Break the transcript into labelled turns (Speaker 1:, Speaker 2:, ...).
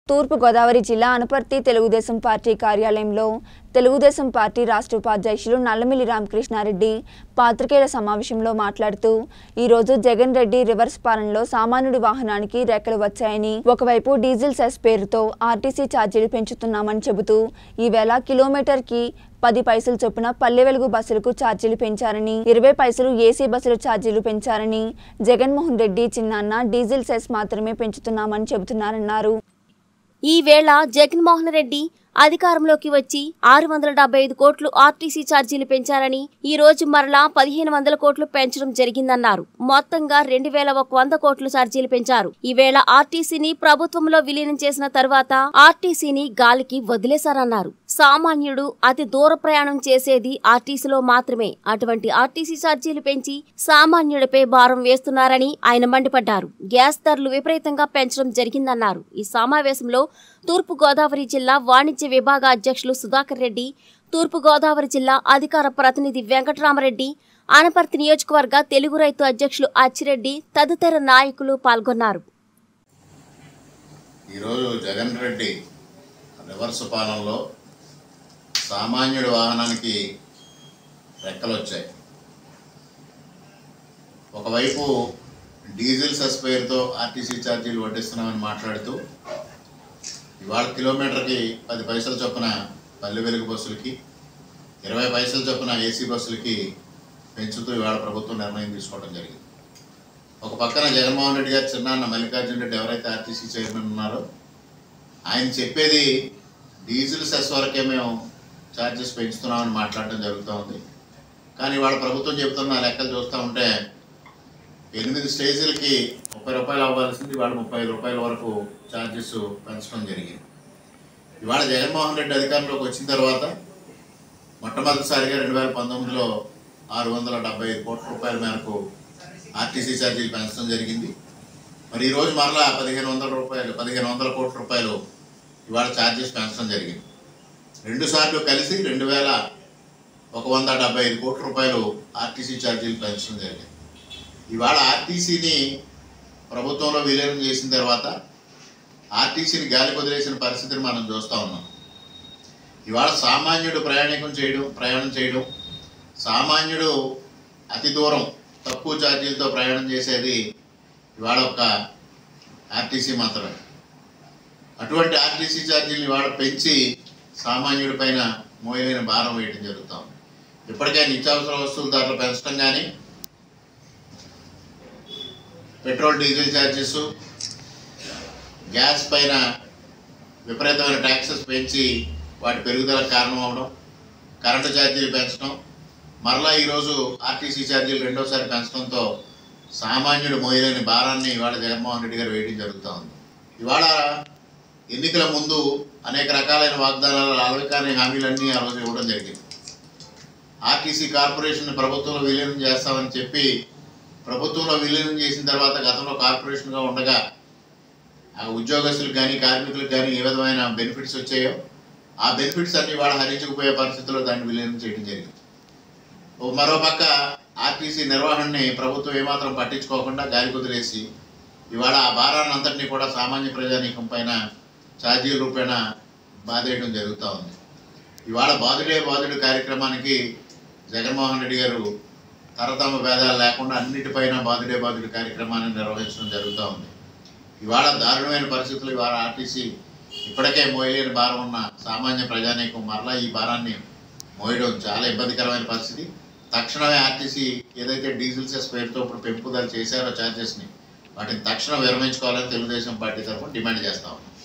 Speaker 1: తూర్పు గోదావరి జిల్లా అనపర్తి తెలుగుదేశం పార్టీ కార్యాలయంలో తెలుగుదేశం పార్టీ రాష్ట్ర ఉపాధ్యక్షులు నల్లమిల్లి రామకృష్ణారెడ్డి పాత్రికేయుల సమావేశంలో మాట్లాడుతూ ఈరోజు జగన్ రెడ్డి రివర్స్ పాలనలో సామాన్యుడి వాహనానికి రెక్కలు వచ్చాయని ఒకవైపు డీజిల్ సెస్ పేరుతో ఆర్టీసీ ఛార్జీలు పెంచుతున్నామని చెబుతూ ఈవేళ కిలోమీటర్కి పది పైసలు చొప్పున పల్లె వెలుగు బస్సులకు ఛార్జీలు పెంచారని ఇరవై పైసలు ఏసీ బస్సుల ఛార్జీలు పెంచారని జగన్మోహన్ రెడ్డి చిన్నాన్న డీజిల్ సెస్ మాత్రమే పెంచుతున్నామని చెబుతున్నారన్నారు
Speaker 2: ఈ వేళ జగన్మోహన్ రెడ్డి అధికారంలోకి వచ్చి ఆరు వందల డెబ్బై ఐదు కోట్లు ఆర్టీసీ ఛార్జీలు పెంచారని ఈ రోజు మరలా పదిహేను వందల కోట్లు పెంచడం జరిగిందన్నారు మొత్తంగా రెండు వేల ఒక వంద కోట్లు ఛార్జీలు పెంచారు ఈ వేళ ఆర్టీసీని ప్రభుత్వంలో విలీనం చేసిన తర్వాత ఆర్టీసీని గాలికి వదిలేశారన్నారు సామాన్యుడు అతి దూర ప్రయాణం చేసేది ఆర్టీసీలో మాత్రమే అటువంటి ఆర్టీసీ ఛార్జీలు పెంచి సామాన్యుడిపై భారం వేస్తున్నారని ఆయన మండిపడ్డారు గ్యాస్ ధరలు విపరీతంగా పెంచడం జరిగిందన్నారు ఈ సమావేశంలో తూర్పు గోదావరి జిల్లా వాణిజ్య విభాగ అధ్యక్షులు సుధాకర్ రెడ్డి తూర్పు గోదావరి జిల్లా అధికార ప్రతినిధి వెంకటరామరెడ్డి ఆనపర్తి నియోజకవర్గ తెలుగు రైతు అధ్యక్షులు అచ్చిరెడ్డి తదితర నాయకులు పాల్గొన్నారు
Speaker 3: ఈరోజు జగన్ రెడ్డి రివర్స్ పాలనలో సామాన్యుడి వాహనానికి రెక్కలు వచ్చాయి ఒకవైపు డీజిల్ సెస్ పేరుతో ఆర్టీసీ ఛార్జీలు వడ్డిస్తున్నామని మాట్లాడుతూ ఇవాళ కిలోమీటర్కి పది పైసలు చొప్పున పల్లె వెలుగు బస్సులకి ఇరవై పైసలు చొప్పున ఏసీ బస్సులకి పెంచుతూ ఇవాళ ప్రభుత్వం నిర్ణయం తీసుకోవడం జరిగింది ఒక పక్కన జగన్మోహన్ రెడ్డి గారు చిన్నాన్న మల్లికార్జున రెడ్డి ఎవరైతే ఆర్టీసీ చైర్మన్ ఉన్నారో ఆయన చెప్పేది డీజిల్ సెస్ వరకే మేము ఛార్జెస్ పెంచుతున్నామని మాట్లాడడం జరుగుతూ ఉంది కానీ వాళ్ళ ప్రభుత్వం చెబుతున్న లెక్కలు చూస్తూ ఉంటే ఎనిమిది స్టేజీలకి ముప్పై రూపాయలు అవ్వాల్సింది ఇవాళ ముప్పై ఐదు రూపాయల వరకు ఛార్జెస్ పెంచడం జరిగింది ఇవాళ జగన్మోహన్ రెడ్డి అధికారంలోకి వచ్చిన తర్వాత మొట్టమొదటిసారిగా రెండు వేల పంతొమ్మిదిలో ఆరు వందల డెబ్బై ఐదు కోట్ల రూపాయల మేరకు ఆర్టీసీ ఛార్జీలు పెంచడం జరిగింది మరి ఈరోజు మరలా పదిహేను వందల రూపాయలు పదిహేను వందల కోట్ల రూపాయలు ఇవాళ ఛార్జెస్ పెంచడం జరిగింది రెండు సార్లు కలిసి రెండు వేల ఒక వంద డెబ్బై ఐదు కోట్ల రూపాయలు ఆర్టీసీ ఛార్జీలు పెంచడం జరిగింది ఇవాళ ఆర్టీసీని ప్రభుత్వంలో విలీనం చేసిన తర్వాత ఆర్టీసీని గాలి వదిలేసిన పరిస్థితిని మనం చూస్తూ ఉన్నాం ఇవాళ సామాన్యుడు ప్రయాణికం చేయడం ప్రయాణం చేయడం సామాన్యుడు అతి దూరం తక్కువ ఛార్జీలతో ప్రయాణం చేసేది ఇవాళ ఒక ఆర్టీసీ మాత్రమే అటువంటి ఆర్టీసీ ఛార్జీలు ఇవాళ పెంచి సామాన్యుడి పైన మోయలేని భారం వేయడం జరుగుతాం ఇప్పటికే నిత్యావసర వస్తువుల ధరలు పెంచడం కానీ పెట్రోల్ డీజిల్ ఛార్జెస్ గ్యాస్ పైన విపరీతమైన ట్యాక్సెస్ పెంచి వాటి పెరుగుదలకు కారణం అవడం కరెంటు ఛార్జీలు పెంచడం మరలా ఈరోజు ఆర్టీసీ ఛార్జీలు రెండోసారి పెంచడంతో సామాన్యుడు మోయలేని భారాన్ని ఇవాళ జగన్మోహన్ రెడ్డి గారు వేయడం జరుగుతూ ఉంది ఇవాళ ఎన్నికల ముందు అనేక రకాలైన వాగ్దానాలు అలవికాని హామీలన్నీ ఆ రోజు ఇవ్వడం జరిగింది ఆర్టీసీ కార్పొరేషన్ ప్రభుత్వంలో విలీనం చేస్తామని చెప్పి ప్రభుత్వంలో విలీనం చేసిన తర్వాత గతంలో కార్పొరేషన్గా ఉండగా ఆ ఉద్యోగస్తులకు కానీ కార్మికులకు కానీ ఏ విధమైన బెనిఫిట్స్ వచ్చాయో ఆ బెనిఫిట్స్ అన్ని వాళ్ళ హరించుకుపోయే పరిస్థితుల్లో దాన్ని విలీనం చేయడం జరిగింది ఓ మరో పక్క ఆర్టీసీ నిర్వహణని ప్రభుత్వం ఏమాత్రం పట్టించుకోకుండా గాలి కుదిరేసి ఇవాళ ఆ భారాన్ని అంతటినీ కూడా సామాన్య ప్రజానీకం పైన ఛార్జీల రూపేణ బాధేయడం జరుగుతూ ఉంది ఇవాళ బాధుడే బాధుడు కార్యక్రమానికి జగన్మోహన్ రెడ్డి గారు తరతమ భేదాలు లేకుండా అన్నిటిపైన బాధుడే బాధుడు కార్యక్రమాన్ని నిర్వహించడం జరుగుతూ ఉంది ఇవాళ దారుణమైన పరిస్థితులు ఇవాళ ఆర్టీసీ ఇప్పటికే మోయలేని భారం ఉన్న సామాన్య ప్రజానీకం మరలా ఈ భారాన్ని మోయడం చాలా ఇబ్బందికరమైన పరిస్థితి తక్షణమే ఆర్టీసీ ఏదైతే డీజిల్ సెస్ పేరుతో ఇప్పుడు పెంపుదల చేశారో ఛార్జెస్ని వాటిని తక్షణం విరమించుకోవాలని తెలుగుదేశం పార్టీ తరఫున డిమాండ్ చేస్తా ఉన్నాం